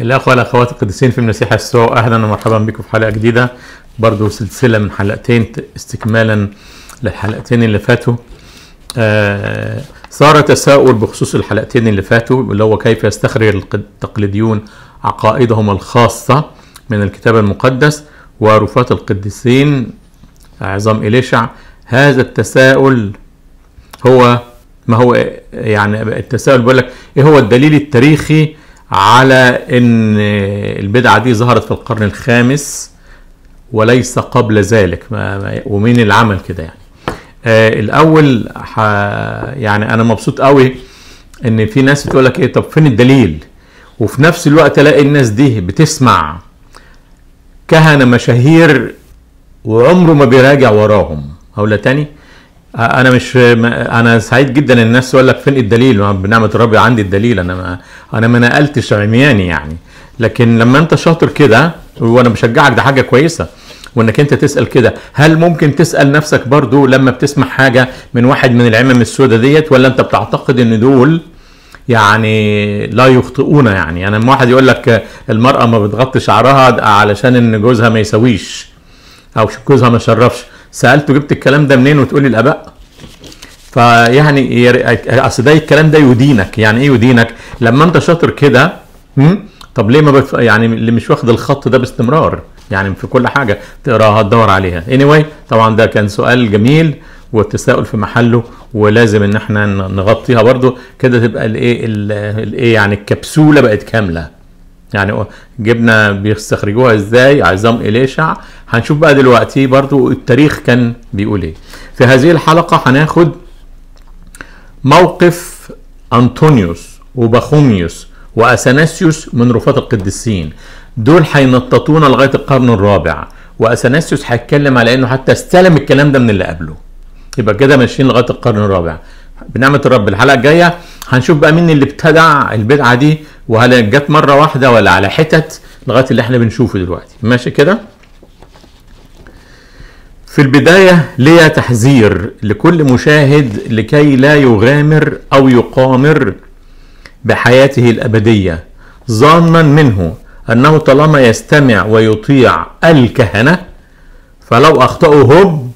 الأخوة الأخوات القديسين في المسيح يسوع أهلا ومرحبا بكم في حلقة جديدة برضو سلسلة من حلقتين استكمالا للحلقتين اللي فاتوا آه صار تساؤل بخصوص الحلقتين اللي فاتوا اللي هو كيف يستخرج التقليديون عقائدهم الخاصة من الكتاب المقدس ورفاة القديسين عظام إليشع هذا التساؤل هو ما هو يعني التساؤل بيقول لك ايه هو الدليل التاريخي على ان البدعه دي ظهرت في القرن الخامس وليس قبل ذلك ما ومين اللي عمل كده يعني آه الاول ح يعني انا مبسوط قوي ان في ناس بتقول لك ايه طب فين الدليل وفي نفس الوقت الاقي الناس دي بتسمع كهنه مشاهير وعمره ما بيراجع وراهم هقولها تاني انا مش انا سعيد جدا ان الناس تقول لك فين الدليل بنعمه الرب عندي الدليل انا ما انا ما نقلتش عمياني يعني لكن لما انت شاطر كده وانا بشجعك ده حاجه كويسه وانك انت تسال كده هل ممكن تسال نفسك برضو لما بتسمع حاجه من واحد من العمم السوداء ديت ولا انت بتعتقد ان دول يعني لا يخطئون يعني انا لما واحد يقول لك المراه ما بتغطي شعرها علشان ان جوزها ما يسويش او جوزها ما شرفش سالته جبت الكلام ده منين وتقول لي الاباء فيعني اصل ده الكلام ده يدينك يعني ايه يدينك لما انت شاطر كده طب ليه ما بتف... يعني اللي مش واخد الخط ده باستمرار يعني في كل حاجه تقراها تدور عليها anyway طبعا ده كان سؤال جميل والتساؤل في محله ولازم ان احنا نغطيها برضو كده تبقى الايه الايه يعني الكبسوله بقت كامله يعني جبنا بيستخرجوها ازاي عظام إليشع هنشوف بقى دلوقتي برضو التاريخ كان بيقول ايه في هذه الحلقة هناخد موقف أنطونيوس وباخوميوس وأثناسيوس من رفاة القديسين دول هينططونا لغاية القرن الرابع وأثناسيوس هيتكلم على انه حتى استلم الكلام ده من اللي قبله يبقى كده ماشيين لغاية القرن الرابع بنعمة الرب الحلقة الجاية هنشوف بقى مين اللي ابتدع البدعة دي وهل جت مرة واحدة ولا على حتت لغاية اللي احنا بنشوفه دلوقتي ماشي كده في البداية ليا تحذير لكل مشاهد لكي لا يغامر أو يقامر بحياته الأبدية ظانا منه أنه طالما يستمع ويطيع الكهنة فلو أخطأوا هم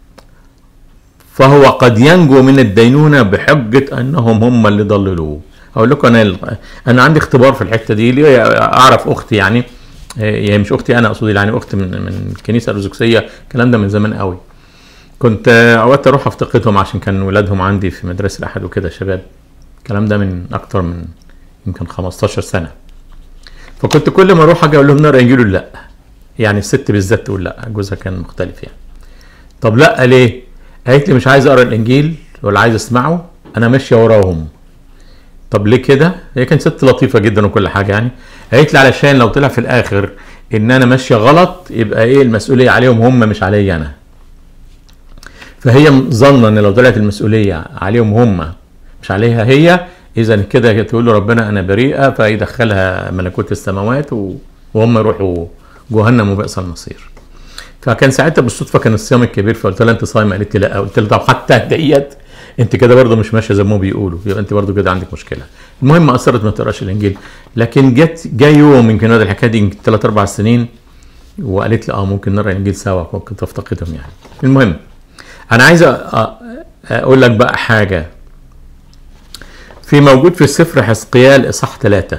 فهو قد ينجو من الدينونة بحجة أنهم هم اللي ضللوه اقول لكم انا انا عندي اختبار في الحته دي ليه اعرف اختي يعني هي مش اختي انا اقصد يعني اخت من من الكنيسه الارثوذكسيه الكلام ده من زمان قوي كنت اوقات اروح افتقدهم عشان كان ولادهم عندي في مدرسه الاحد وكده شباب الكلام ده من اكتر من يمكن 15 سنه فكنت كل ما اروح اجي اقول لهم نقرا انجيل لا يعني الست بالذات تقول لا جوزها كان مختلف يعني طب لا ليه قالت لي مش عايز اقرا الانجيل ولا عايز اسمعه انا ماشيه وراهم طب ليه كده؟ هي كانت ست لطيفه جدا وكل حاجه يعني قالت لي علشان لو طلع في الاخر ان انا ماشيه غلط يبقى ايه المسؤوليه عليهم هم مش عليا انا. فهي ظنه ان لو طلعت المسؤوليه عليهم هم مش عليها هي اذا كده تقول له ربنا انا بريئه فيدخلها ملكوت السماوات وهم يروحوا جهنم وبئس المصير. فكان ساعتها بالصدفه كان الصيام الكبير فقلت لها انت صايمه قالت لي لا قلت لها طب حتى دقيقه انت كده برضه مش ماشيه زي ما بيقولوا يبقى انت برضه كده عندك مشكله المهم اصرت ما تقراش الانجيل لكن جت جاي يوم يمكن هذه الحكايه دي ثلاث اربع سنين وقالت لي اه ممكن نقرا الانجيل سوا كنت افتقدهم يعني المهم انا عايز اقول لك بقى حاجه في موجود في السفر حزقيال اصحاح ثلاثة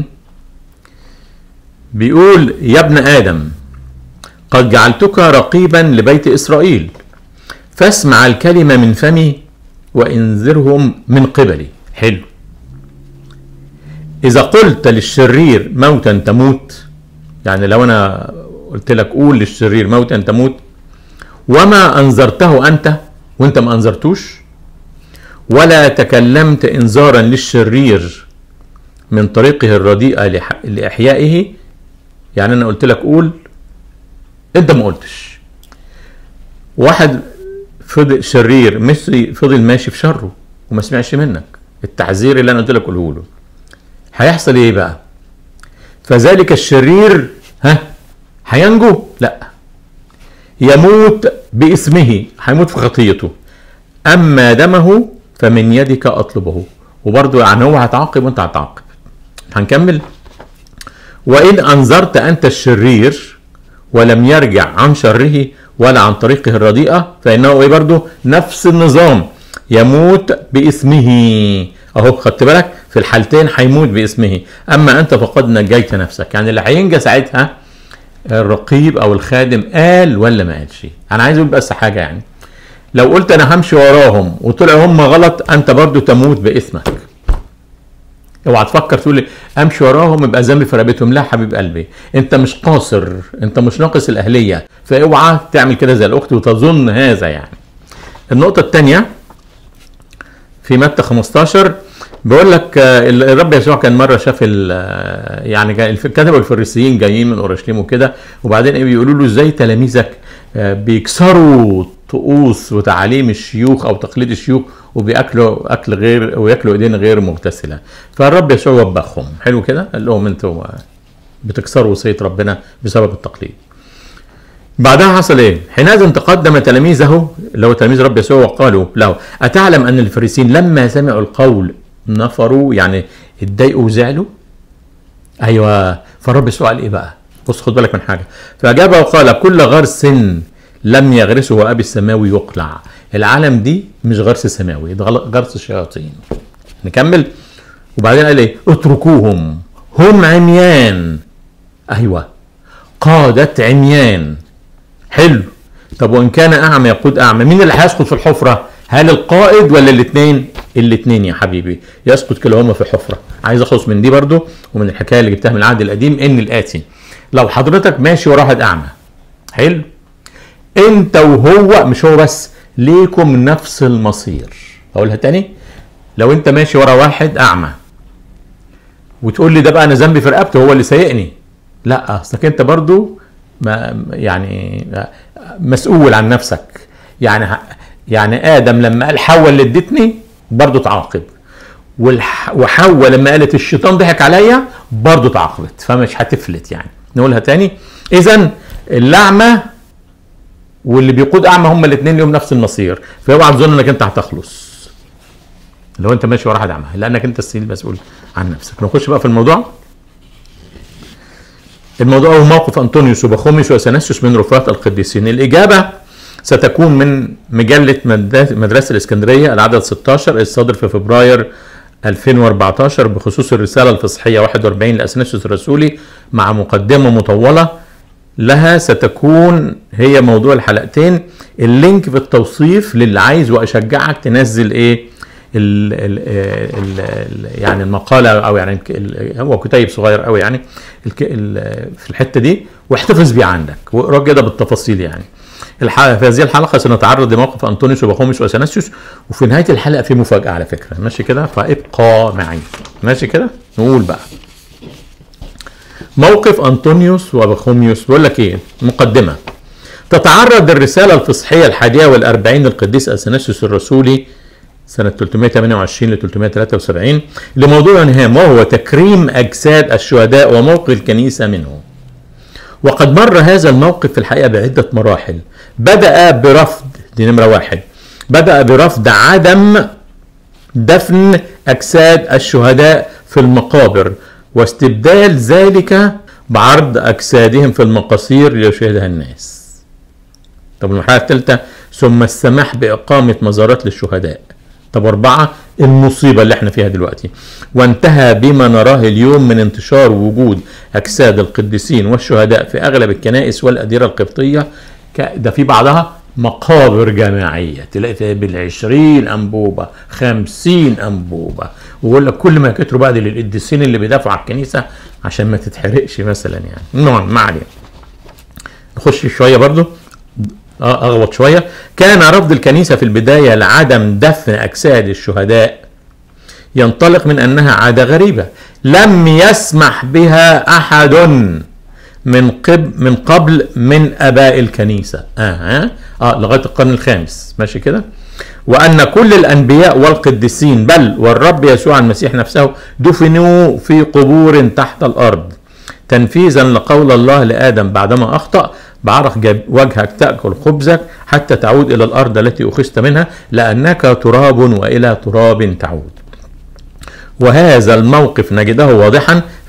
بيقول يا ابن ادم قد جعلتك رقيبا لبيت اسرائيل فاسمع الكلمه من فمي وانذرهم من قبلي حلو اذا قلت للشرير موتا تموت يعني لو انا قلت لك قول للشرير موتا تموت وما انذرته انت وانت ما انذرتوش ولا تكلمت انذارا للشرير من طريقه الرديئه لاحيائه يعني انا قلت لك قول انت ما قلتش واحد فضل شرير مصري فضل ماشي في شره وما سمعش منك التحذير اللي انا قلت لك قوله له هيحصل ايه بقى فذلك الشرير ها هينجو لا يموت باسمه هيموت في خطيته اما دمه فمن يدك اطلبه وبرضه يعني هو هتعاقب وانت هتعاقب هنكمل وإن أنذرت أنت الشرير ولم يرجع عن شره ولا عن طريقه الرديئة فإنه إيه برضه نفس النظام يموت باسمه أهو خدت بالك في الحالتين هيموت باسمه أما أنت فقد نجيت نفسك يعني اللي هينجى ساعتها الرقيب أو الخادم قال ولا ما قالش أنا عايز أقول بس حاجة يعني لو قلت أنا همشي وراهم وطلعوا هم غلط أنت برضه تموت باسمك اوعى تفكر تقول لي امشي وراهم يبقى ذنبي في رقبتهم لا حبيب قلبي انت مش قاصر انت مش ناقص الاهليه فاوعى تعمل كده زي الاخت وتظن هذا يعني النقطه الثانيه في متى 15 بيقول لك آه، الرب يسوع كان مره شاف ال- آه، يعني جاي- الف- كتبوا الفريسيين جايين من اورشليم وكده وبعدين ايه بيقولوا له ازاي تلاميذك آه، بيكسروا طقوس وتعاليم الشيوخ او تقليد الشيوخ وبياكلوا اكل غير وياكلوا ايدين غير مغتسله فالرب يسوع وبخهم حلو كده قال لهم انتوا آه، بتكسروا وصيه ربنا بسبب التقليد بعدها حصل ايه؟ حينئذ تقدم تلاميذه اللي هو تلاميذ رب يسوع وقالوا له اتعلم ان الفريسين لما سمعوا القول نفروا يعني اتضايقوا وزعلوا؟ ايوه فالرب يسوع قال ايه بقى؟ بص خد بالك من حاجه فاجاب وقال كل غرس لم يغرسه ابي السماوي يقلع العالم دي مش غرس سماوي ده غل- غرس شياطين نكمل وبعدين قال ايه؟ اتركوهم هم عميان ايوه قادة عميان حلو طب وان كان اعمى يقود اعمى مين اللي هيسقط في الحفره هل القائد ولا الاثنين الاثنين يا حبيبي يسقط كلاهما في حفره عايز اخلص من دي برضو ومن الحكايه اللي جبتها من العهد القديم ان الاتي لو حضرتك ماشي ورا واحد اعمى حلو انت وهو مش هو بس ليكم نفس المصير اقولها تاني لو انت ماشي ورا واحد اعمى وتقول لي ده بقى انا ذنبي في رقبته هو اللي سايقني لا اصلك انت برضو ما يعني مسؤول عن نفسك يعني ه- يعني ادم لما قال حواء اللي ادتني برضو تعاقب والح- وحواء لما قالت الشيطان ضحك عليا برضو تعاقبت فمش هتفلت يعني نقولها تاني اذا الاعمى واللي بيقود اعمى هما الاثنين لهم نفس المصير فاوعى تظن انك انت هتخلص لو انت ماشي ورا واحد اعمى لانك انت السيد المسؤول عن نفسك نخش بقى في الموضوع الموضوع هو موقف انطونيوس وبخوميوس وثناسيوس من رفاة القديسين الاجابه ستكون من مجله مد- مدرسه الاسكندريه العدد 16 الصادر في فبراير 2014 بخصوص الرساله الفصحيه 41 لاثناسيوس الرسولي مع مقدمه مطوله لها ستكون هي موضوع الحلقتين اللينك في التوصيف للي عايز واشجعك تنزل ايه ال ال ال ال يعني المقاله او يعني الك- ال- هو كتيب صغير قوي يعني الك ال في الحته دي واحتفظ بيه عندك واقراه كده بالتفاصيل يعني الح- في هذه الحلقه سنتعرض لموقف انطونيوس وبخوميوس وثناسيوس وفي نهايه الحلقه في مفاجاه على فكره ماشي كده فابقى معي ماشي كده نقول بقى موقف انطونيوس وبخوميوس بيقول لك ايه مقدمه تتعرض الرساله الفصحيه الحادية والأربعين للقديس اثناسيوس الرسولي سنة 328 ل 373 لموضوع هام وهو تكريم أجساد الشهداء وموقف الكنيسة منه وقد مر هذا الموقف في الحقيقة بعدة مراحل بدأ برفض دي نمرة واحد بدأ برفض عدم دفن أجساد الشهداء في المقابر واستبدال ذلك بعرض أجسادهم في المقاصير ليشاهدها الناس طب المرحلة الثالثة ثم السماح بإقامة مزارات للشهداء طب أربعة المصيبة اللي احنا فيها دلوقتي وانتهى بما نراه اليوم من انتشار وجود أجساد القديسين والشهداء في أغلب الكنائس والأديرة القبطية ك- ده في بعضها مقابر جماعية تلاقي فيها بالعشرين أنبوبة خمسين أنبوبة ويقول لك كل ما كتروا بقى دي للقديسين اللي بيدافعوا على الكنيسة عشان ما تتحرقش مثلا يعني المهم ما علينا نخش شوية برضو آه، اغوط شويه كان رفض الكنيسه في البدايه لعدم دفن اجساد الشهداء ينطلق من انها عاده غريبه لم يسمح بها احد من قبل من قبل من اباء الكنيسه اه اه, آه لغايه القرن الخامس ماشي كده وان كل الانبياء والقديسين بل والرب يسوع المسيح نفسه دفنوا في قبور تحت الارض تنفيذا لقول الله لادم بعدما اخطا بعرق جب- وجهك تاكل خبزك حتى تعود الى الارض التي اخذت منها لانك تراب والى تراب تعود وهذا الموقف نجده واضحا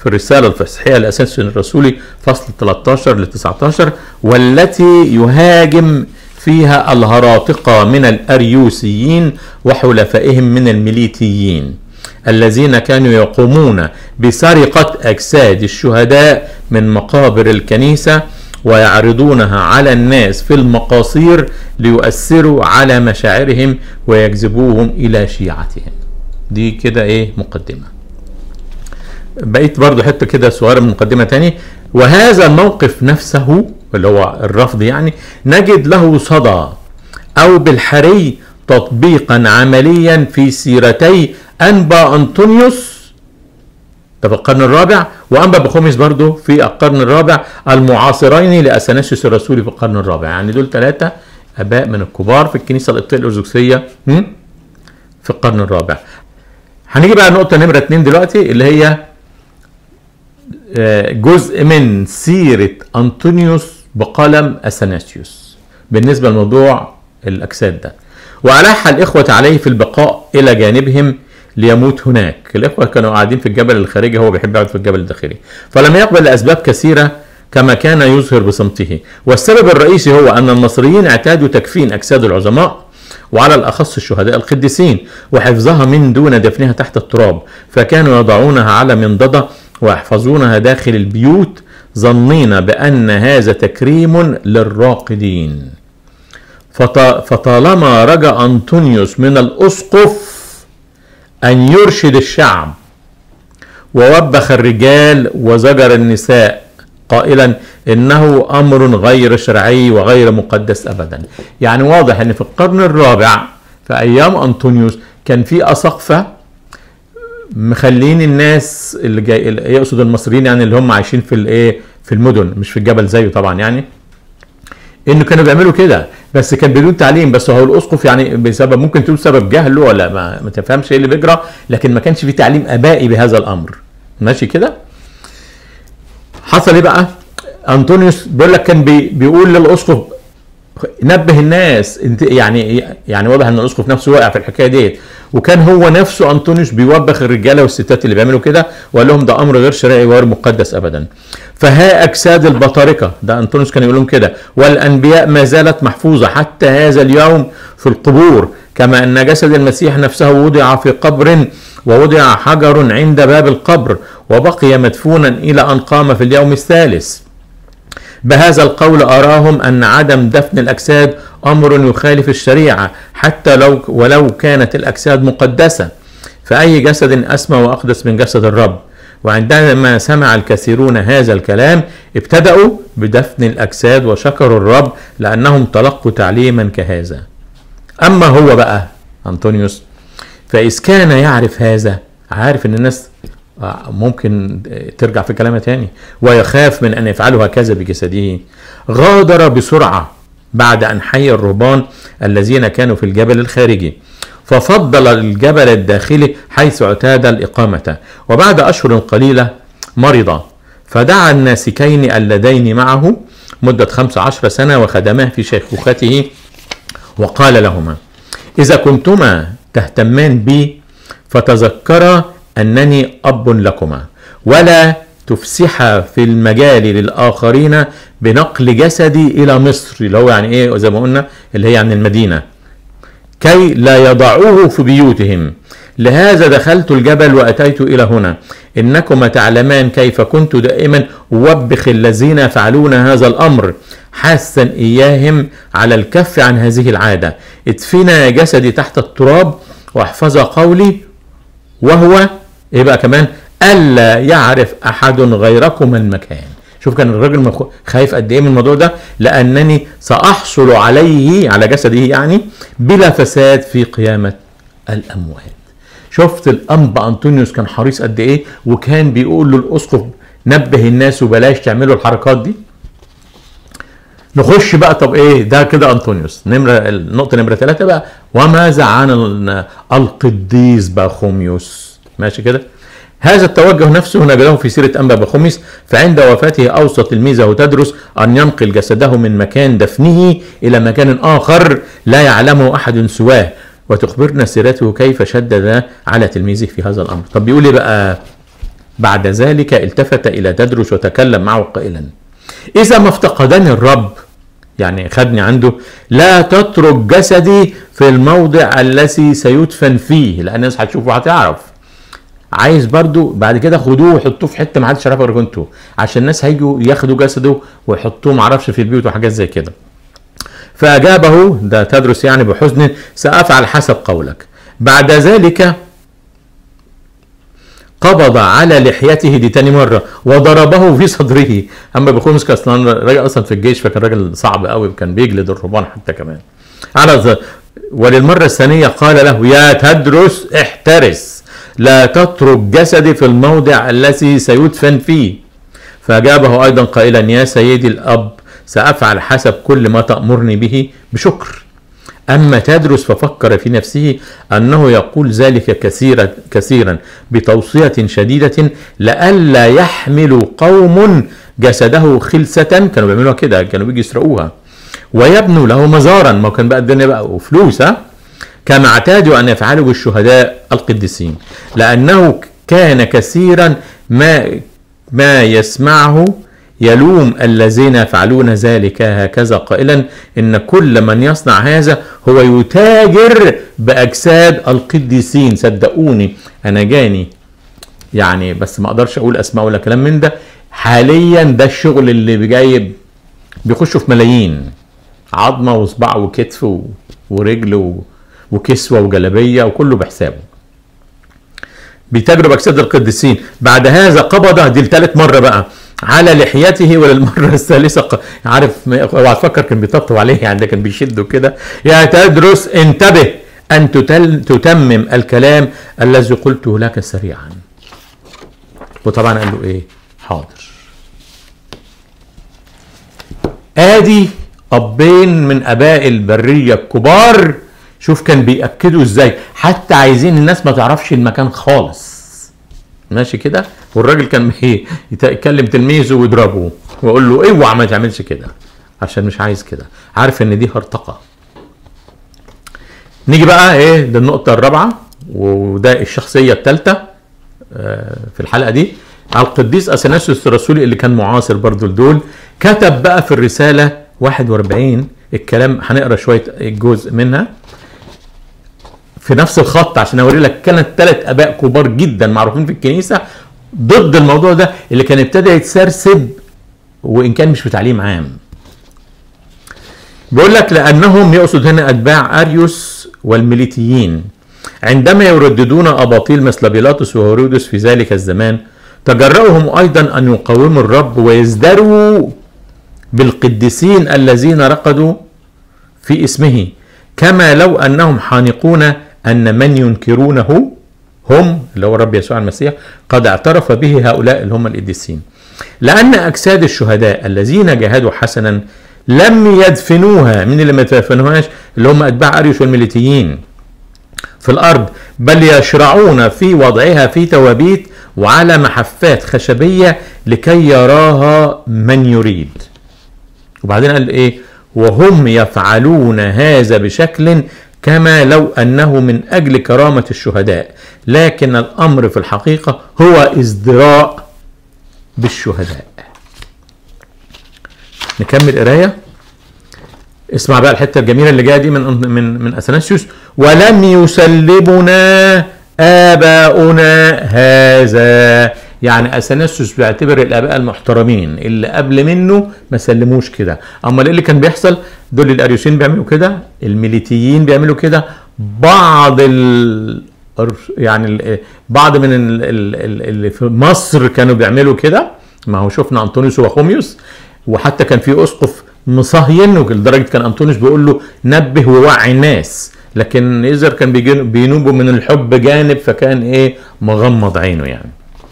في الرسالة الفصحية لأساس الرسولي فصل 13 ل 19 والتي يهاجم فيها الهراطقة من الأريوسيين وحلفائهم من الميليتيين الذين كانوا يقومون بسرقة أجساد الشهداء من مقابر الكنيسة ويعرضونها على الناس في المقاصير ليؤثروا على مشاعرهم ويجذبوهم إلى شيعتهم دي كده إيه مقدمة بقيت برضو حتة كده صغيرة من مقدمة تاني وهذا الموقف نفسه اللي هو الرفض يعني نجد له صدى أو بالحري تطبيقا عمليا في سيرتي أنبا أنطونيوس ده في القرن الرابع وأنبا بخوميس برضو في القرن الرابع المعاصرين لأثناسيوس الرسولي في القرن الرابع يعني دول ثلاثة آباء من الكبار في الكنيسة القبطية الأرثوذكسية في القرن الرابع هنيجي بقى نقطة نمرة اتنين دلوقتي اللي هي جزء من سيرة أنطونيوس بقلم أثناسيوس بالنسبة لموضوع الأجساد ده وألح الإخوة عليه في البقاء إلى جانبهم ليموت هناك الإخوة كانوا قاعدين في الجبل الخارجي هو بيحب يقعد في الجبل الداخلي فلم يقبل لأسباب كثيرة كما كان يظهر بصمته والسبب الرئيسي هو أن المصريين اعتادوا تكفين أجساد العظماء وعلى الأخص الشهداء القديسين وحفظها من دون دفنها تحت التراب فكانوا يضعونها على منضدة ويحفظونها داخل البيوت ظنين بأن هذا تكريم للراقدين فطالما رجا أنطونيوس من الأسقف أن يرشد الشعب ووبخ الرجال وزجر النساء قائلا إنه أمر غير شرعي وغير مقدس أبدا يعني واضح أن في القرن الرابع في أيام أنطونيوس كان في أساقفة مخلين الناس اللي جاي يقصد المصريين يعني اللي هم عايشين في الايه في المدن مش في الجبل زيه طبعا يعني انه كانوا بيعملوا كده بس كان بدون تعليم بس هو الاسقف يعني بسبب ممكن تقول سبب جهله ولا ما, ما تفهمش ايه اللي بيجرى لكن ما كانش في تعليم ابائي بهذا الامر ماشي كده حصل ايه بقى انطونيوس بيقول لك كان بي بيقول للاسقف نبه الناس انت يعني يعني واضح ان الاسقف نفسه واقع في الحكايه ديت وكان هو نفسه انطونيوس بيوبخ الرجاله والستات اللي بيعملوا كده وقال لهم ده امر غير شرعي وغير مقدس ابدا فها اجساد البطاركه ده انطونيوس كان يقول لهم كده والانبياء ما زالت محفوظه حتى هذا اليوم في القبور كما ان جسد المسيح نفسه وضع في قبر ووضع حجر عند باب القبر وبقي مدفونا الى ان قام في اليوم الثالث بهذا القول أراهم أن عدم دفن الأجساد أمر يخالف الشريعة حتى لو ولو كانت الأجساد مقدسة فأي جسد أسمى وأقدس من جسد الرب وعندما سمع الكثيرون هذا الكلام ابتدأوا بدفن الأجساد وشكروا الرب لأنهم تلقوا تعليما كهذا أما هو بقى أنطونيوس فإذ كان يعرف هذا عارف أن الناس ممكن ترجع في كلامها تاني ويخاف من أن يفعلوا هكذا بجسده غادر بسرعة بعد أن حي الرهبان الذين كانوا في الجبل الخارجي ففضل الجبل الداخلي حيث اعتاد الإقامة وبعد أشهر قليلة مرض فدعا الناسكين اللذين معه مدة خمس عشر سنة وخدماه في شيخوخته وقال لهما إذا كنتما تهتمان بي فتذكرا أنني أب لكما ولا تفسح في المجال للآخرين بنقل جسدي إلى مصر اللي هو يعني إيه زي ما قلنا اللي هي يعني المدينة كي لا يضعوه في بيوتهم لهذا دخلت الجبل وأتيت إلى هنا إنكما تعلمان كيف كنت دائما أوبخ الذين يفعلون هذا الأمر حاسا إياهم على الكف عن هذه العادة ادفنا جسدي تحت التراب واحفظ قولي وهو ايه بقى كمان الا يعرف احد غيركم المكان شوف كان الراجل خايف قد ايه من الموضوع ده لانني ساحصل عليه على جسده يعني بلا فساد في قيامه الاموات شفت الانبا انطونيوس كان حريص قد ايه وكان بيقول للاسقف نبه الناس وبلاش تعملوا الحركات دي نخش بقى طب ايه ده كده انطونيوس نمره النقطه نمره ثلاثه بقى وماذا عن القديس باخوميوس ماشي كده هذا التوجه نفسه نجده في سيرة أنبا بخميس فعند وفاته أوصى تلميذه تدرس أن ينقل جسده من مكان دفنه إلى مكان آخر لا يعلمه أحد سواه وتخبرنا سيرته كيف شدد على تلميذه في هذا الأمر طب بيقول إيه بقى بعد ذلك التفت إلى تدرس وتكلم معه قائلا إذا ما افتقدني الرب يعني خدني عنده لا تترك جسدي في الموضع الذي سيدفن فيه لأن الناس هتشوفه هتعرف عايز برضو بعد كده خدوه وحطوه في حته ما حدش يعرفها غير انتوا عشان الناس هيجوا ياخدوا جسده ويحطوه معرفش في البيوت وحاجات زي كده فأجابه ده تدرس يعني بحزن سأفعل حسب قولك بعد ذلك قبض على لحيته دي تاني مرة وضربه في صدره أما بخمس أصلا راجل أصلا في الجيش فكان راجل صعب قوي كان بيجلد الرهبان حتى كمان على ز... وللمرة الثانية قال له يا تدرس احترس لا تترك جسدي في الموضع الذي سيدفن فيه فأجابه أيضا قائلا يا سيدي الأب سأفعل حسب كل ما تأمرني به بشكر أما تدرس ففكر في نفسه أنه يقول ذلك كثيرا كثيرا بتوصية شديدة لئلا يحمل قوم جسده خلسة كانوا بيعملوها كده كانوا بيجي يسرقوها ويبنوا له مزارا ما كان بقى الدنيا بقى وفلوس ها كما اعتادوا أن يفعلوا بالشهداء القديسين لأنه كان كثيرا ما ما يسمعه يلوم الذين يفعلون ذلك هكذا قائلا ان كل من يصنع هذا هو يتاجر باجساد القديسين صدقوني انا جاني يعني بس ما اقدرش اقول اسماء ولا كلام من ده حاليا ده الشغل اللي جاي بيخشوا في ملايين عظمه وصباع وكتف و- ورجل و- وكسوه وجلبيه وكله بحسابه بتجربة أجساد القديسين بعد هذا قبض دي الثالث مرة بقى على لحيته وللمرة الثالثة ق- عارف ما- اوعى تفكر كان بيطبطب عليه يعني ده كان بيشده كده يا تدرس انتبه أن تتل تتمم الكلام الذي قلته لك سريعا وطبعا قال له إيه حاضر ادي ابين من اباء البريه الكبار شوف كان بياكدوا ازاي حتى عايزين الناس ما تعرفش المكان خالص ماشي كده والراجل كان بي- يتكلم تلميذه ويضربه ويقول له اوعى ما تعملش كده عشان مش عايز كده عارف ان دي هرطقه نيجي بقى ايه للنقطه الرابعه وده الشخصيه الثالثه في الحلقه دي على القديس اثناسيوس الرسولي اللي كان معاصر برضو لدول كتب بقى في الرساله 41 الكلام هنقرا شويه جزء منها في نفس الخط عشان اوري لك كانت ثلاث اباء كبار جدا معروفين في الكنيسه ضد الموضوع ده اللي كان ابتدى يتسرسب وان كان مش بتعليم عام بيقول لك لانهم يقصد هنا اتباع اريوس والميليتيين عندما يرددون اباطيل مثل بيلاطس وهيرودس في ذلك الزمان تجرؤهم ايضا ان يقاوموا الرب ويزدروا بالقديسين الذين رقدوا في اسمه كما لو انهم حانقون ان من ينكرونه هم اللي هو الرب يسوع المسيح قد اعترف به هؤلاء اللي هم القديسين لان اجساد الشهداء الذين جاهدوا حسنا لم يدفنوها من اللي ما يدفنوهاش اللي هم اتباع اريوس والميليتيين في الارض بل يشرعون في وضعها في توابيت وعلى محفات خشبيه لكي يراها من يريد وبعدين قال ايه وهم يفعلون هذا بشكل كما لو انه من اجل كرامه الشهداء لكن الامر في الحقيقه هو ازدراء بالشهداء نكمل قرايه اسمع بقى الحته الجميله اللي جايه دي من من من اثناسيوس ولم يسلمنا اباؤنا هذا يعني اثناسيوس بيعتبر الاباء المحترمين اللي قبل منه ما سلموش كده اما اللي كان بيحصل دول الاريوسيين بيعملوا كده الميليتيين بيعملوا كده بعض ال يعني ال بعض من ال- ال- ال- اللي في مصر كانوا بيعملوا كده ما هو شفنا انطونيوس وخوميوس وحتى كان في اسقف مصهين لدرجه كان انطونيوس بيقول له نبه ووعي الناس لكن اذر كان بيجن- بينوبوا من الحب جانب فكان ايه مغمض عينه يعني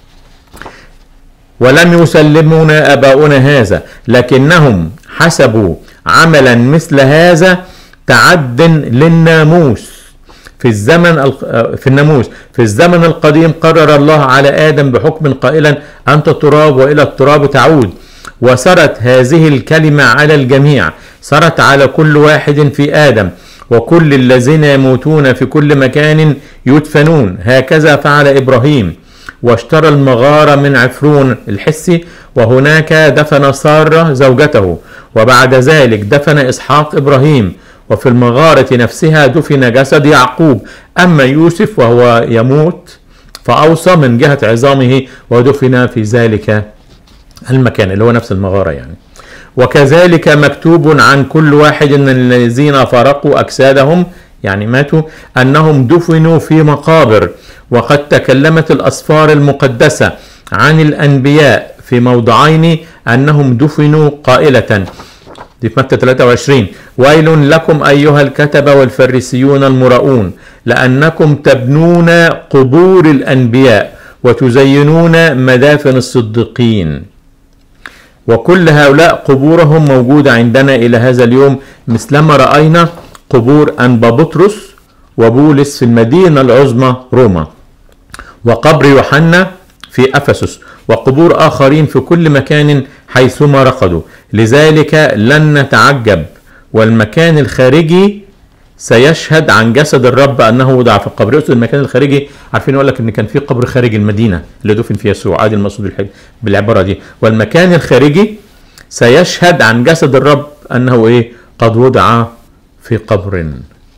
ولم يسلمونا اباؤنا هذا لكنهم حسبوا عملا مثل هذا تعد للناموس في الزمن الق- في الناموس في الزمن القديم قرر الله على ادم بحكم قائلا انت تراب والى التراب تعود وسرت هذه الكلمه على الجميع سرت على كل واحد في ادم وكل الذين يموتون في كل مكان يدفنون هكذا فعل ابراهيم واشترى المغارة من عفرون الحسي وهناك دفن سارة زوجته وبعد ذلك دفن إسحاق إبراهيم وفي المغارة نفسها دفن جسد يعقوب أما يوسف وهو يموت فأوصى من جهة عظامه ودفن في ذلك المكان اللي هو نفس المغارة يعني وكذلك مكتوب عن كل واحد من الذين فارقوا أجسادهم يعني ماتوا أنهم دفنوا في مقابر وقد تكلمت الأسفار المقدسة عن الأنبياء في موضعين أنهم دفنوا قائلة دي في متى 23 ويل لكم أيها الكتبة والفريسيون المراؤون لأنكم تبنون قبور الأنبياء وتزينون مدافن الصديقين وكل هؤلاء قبورهم موجودة عندنا إلى هذا اليوم مثلما رأينا قبور أنبا بطرس وبولس في المدينة العظمى روما وقبر يوحنا في أفسس وقبور آخرين في كل مكان حيثما رقدوا لذلك لن نتعجب والمكان الخارجي سيشهد عن جسد الرب انه وضع في القبر يقصد المكان الخارجي عارفين يقول لك ان كان في قبر خارج المدينه اللي دفن فيه يسوع عادي المقصود بالحج بالعباره دي والمكان الخارجي سيشهد عن جسد الرب انه ايه قد وضع في قبر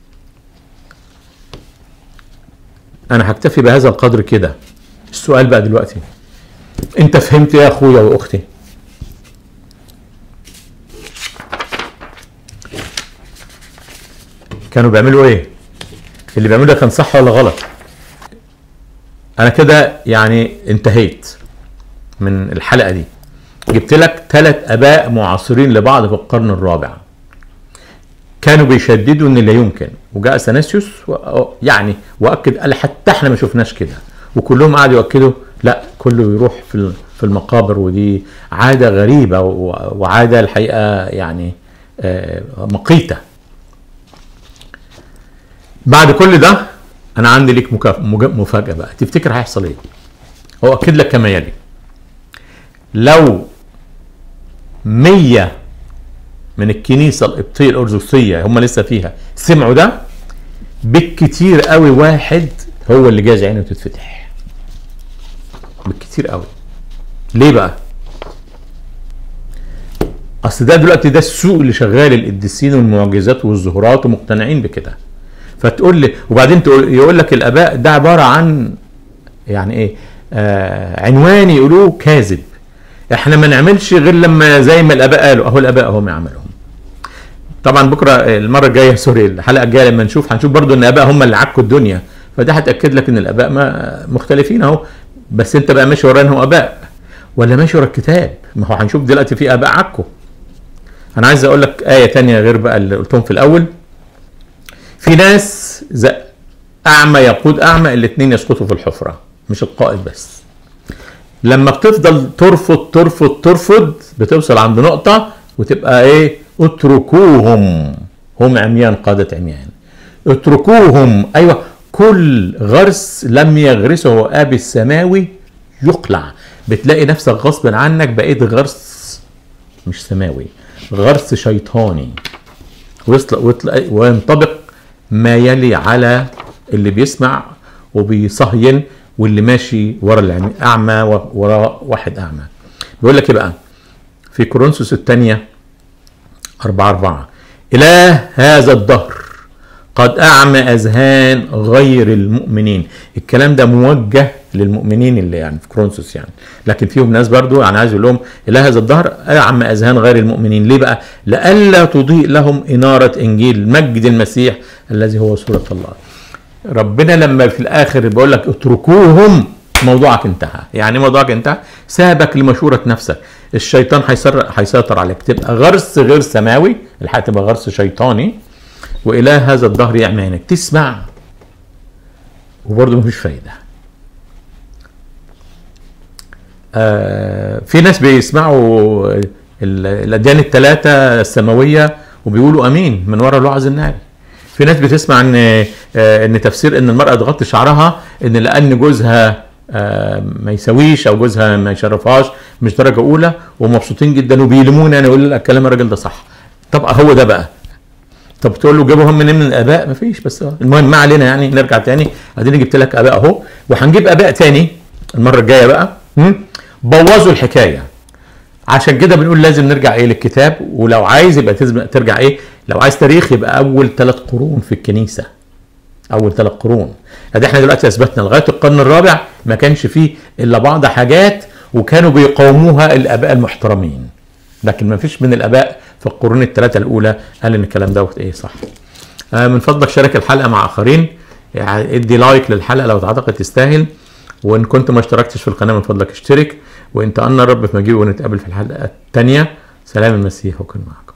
انا هكتفي بهذا القدر كده السؤال بقى دلوقتي انت فهمت يا اخويا واختي كانوا بيعملوا ايه اللي بيعملوا ده كان صح ولا غلط انا كده يعني انتهيت من الحلقه دي جبت لك ثلاث اباء معاصرين لبعض في القرن الرابع كانوا بيشددوا ان لا يمكن وجاء سناسيوس و... يعني واكد قال حتى احنا ما شفناش كده وكلهم قعدوا ياكدوا لا كله يروح في في المقابر ودي عاده غريبه و... وعاده الحقيقه يعني مقيته بعد كل ده انا عندي ليك مفاجاه بقى تفتكر هيحصل ايه هو اكد لك كما يلي لو مية من الكنيسة القبطية الأرثوذكسية هم لسه فيها سمعوا ده بالكتير قوي واحد هو اللي جاز عينه تتفتح بالكتير قوي ليه بقى اصل ده دلوقتي ده السوق اللي شغال القديسين والمعجزات والظهورات ومقتنعين بكده فتقول لي وبعدين تقول يقول لك الاباء ده عباره عن يعني ايه آه عنوان يقولوه كاذب احنا ما نعملش غير لما زي ما الاباء قالوا اهو الاباء هم يعملهم طبعا بكره المره الجايه سوري الحلقه الجايه لما نشوف هنشوف برضو ان الاباء هم اللي عكوا الدنيا فده هتاكد لك ان الاباء ما مختلفين اهو بس انت بقى ماشي ورا انهم اباء ولا ماشي ورا الكتاب ما هو هنشوف دلوقتي في اباء عكوا انا عايز اقول لك ايه تانية غير بقى اللي قلتهم في الاول في ناس زي اعمى يقود اعمى الاثنين يسقطوا في الحفره مش القائد بس لما بتفضل ترفض ترفض ترفض بتوصل عند نقطه وتبقى ايه اتركوهم هم عميان قادة عميان اتركوهم ايوه كل غرس لم يغرسه ابي السماوي يقلع بتلاقي نفسك غصب عنك بقيت غرس مش سماوي غرس شيطاني وينطبق ما يلي على اللي بيسمع وبيصهين واللي ماشي ورا الاعمى ورا واحد اعمى بيقول لك ايه بقى في كورنثوس الثانيه 4 4 إله هذا الدهر قد أعمى أذهان غير المؤمنين الكلام ده موجه للمؤمنين اللي يعني في كرونسوس يعني لكن فيهم ناس برضو يعني عايز اقول لهم اله هذا الدهر اعمى اذهان غير المؤمنين ليه بقى لئلا تضيء لهم اناره انجيل مجد المسيح الذي هو صوره الله ربنا لما في الاخر بيقول لك اتركوهم موضوعك انتهى يعني موضوعك انتهى سابك لمشورة نفسك الشيطان هيسيطر عليك تبقى غرس غير سماوي الحقيقة تبقى غرس شيطاني وإله هذا الظهر يعمى عينك تسمع وبرضه مفيش فايدة آه في ناس بيسمعوا الأديان الثلاثة السماوية وبيقولوا أمين من ورا الوعظ الناري في ناس بتسمع ان آه ان تفسير ان المرأة تغطي شعرها ان لأن جوزها آه ما يسويش او جوزها ما يشرفهاش مش درجه اولى ومبسوطين جدا وبيلموني انا اقول لك كلام الراجل ده صح طب هو ده بقى طب تقول له جابهم منين من الاباء مفيش بس المهم ما علينا يعني نرجع تاني اديني جبت لك اباء اهو وهنجيب اباء تاني المره الجايه بقى هم؟ بوظوا الحكايه عشان كده بنقول لازم نرجع ايه للكتاب ولو عايز يبقى تزم- ترجع ايه لو عايز تاريخ يبقى اول ثلاث قرون في الكنيسه اول ثلاث قرون ادي احنا دلوقتي اثبتنا لغايه القرن الرابع ما كانش فيه الا بعض حاجات وكانوا بيقاوموها الاباء المحترمين لكن ما فيش من الاباء في القرون الثلاثه الاولى قال ان الكلام دوت ايه صح آه، من فضلك شارك الحلقه مع اخرين يعني ادي لايك للحلقه لو تعتقد تستاهل وان كنت ما اشتركتش في القناه من فضلك اشترك وان تأنى الرب في مجيء ونتقابل في الحلقه الثانيه سلام المسيح وكن معكم